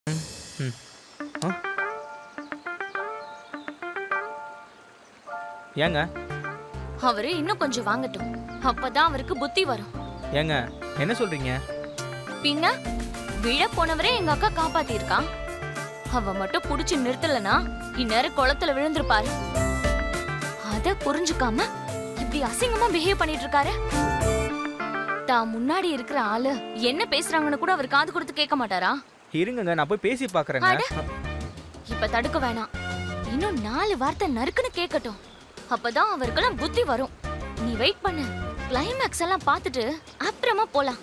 ம் ஆ ஏங்க அவரு இன்னும் கொஞ்சம் வாங்கட்டும் அப்பதான் அவருக்கு புத்தி வரும் ஏங்க என்ன சொல்றீங்க பின்ன விழ போனவரே எங்க அக்கா காப்பாத்திருக்கான் அவ மட்டும் புடிச்சு நிறுத்தலனா இந்நேரம் குளத்துல விழுந்திருப்பாரு அத புரிஞ்சுக்காம இப்படி அசிங்கமா பிஹேவ் பண்ணிட்டு இருக்காரு தான் முன்னாடி இருக்கிற ஆளு என்ன பேசுறாங்கன்னு கூட அவர் காது கொடுத்து கேட்க மாட்டாரா இருங்கங்க நான் போய் பேசி பார்க்கறேங்க இப்ப தடுக்க வேணாம் இன்னும் நாலு வார்த்தை நறுக்குன்னு கேட்கட்டும் அப்பதான் அவருக்கெல்லாம் புத்தி வரும் நீ வெயிட் பண்ணு கிளைமேக்ஸ் எல்லாம் பார்த்துட்டு அப்புறமா போலாம்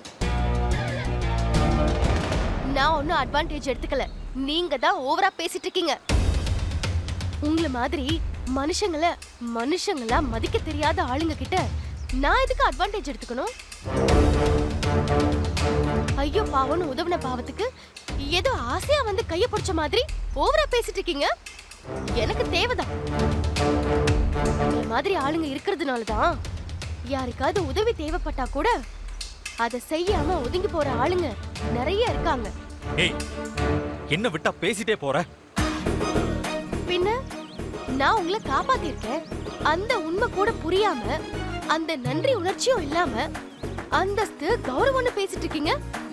நான் ஒன்னும் அட்வான்டேஜ் எடுத்துக்கல நீங்க தான் ஓவரா பேசிட்டு இருக்கீங்க உங்கள மாதிரி மனுஷங்கள மனுஷங்களா மதிக்க தெரியாத ஆளுங்க கிட்ட நான் எதுக்கு அட்வான்டேஜ் எடுத்துக்கணும் ஐயோ பாவம்னு உதவுன பாவத்துக்கு ஏதோ ஆசையா வந்து கைய பிடிச்ச மாதிரி ஓவரா பேசிட்டு இருக்கீங்க எனக்கு தேவைதான் இந்த மாதிரி ஆளுங்க இருக்கிறதுனால தான் யாருக்காவது உதவி தேவைப்பட்டா கூட அதை செய்யாம ஒதுங்கி போற ஆளுங்க நிறைய இருக்காங்க ஏய் என்ன விட்டா பேசிட்டே போற பின்ன நான் உங்களை காப்பாத்திருக்கேன் அந்த உண்மை கூட புரியாம அந்த நன்றி உணர்ச்சியும் இல்லாம அந்தஸ்து கௌரவம்னு பேசிட்டு இருக்கீங்க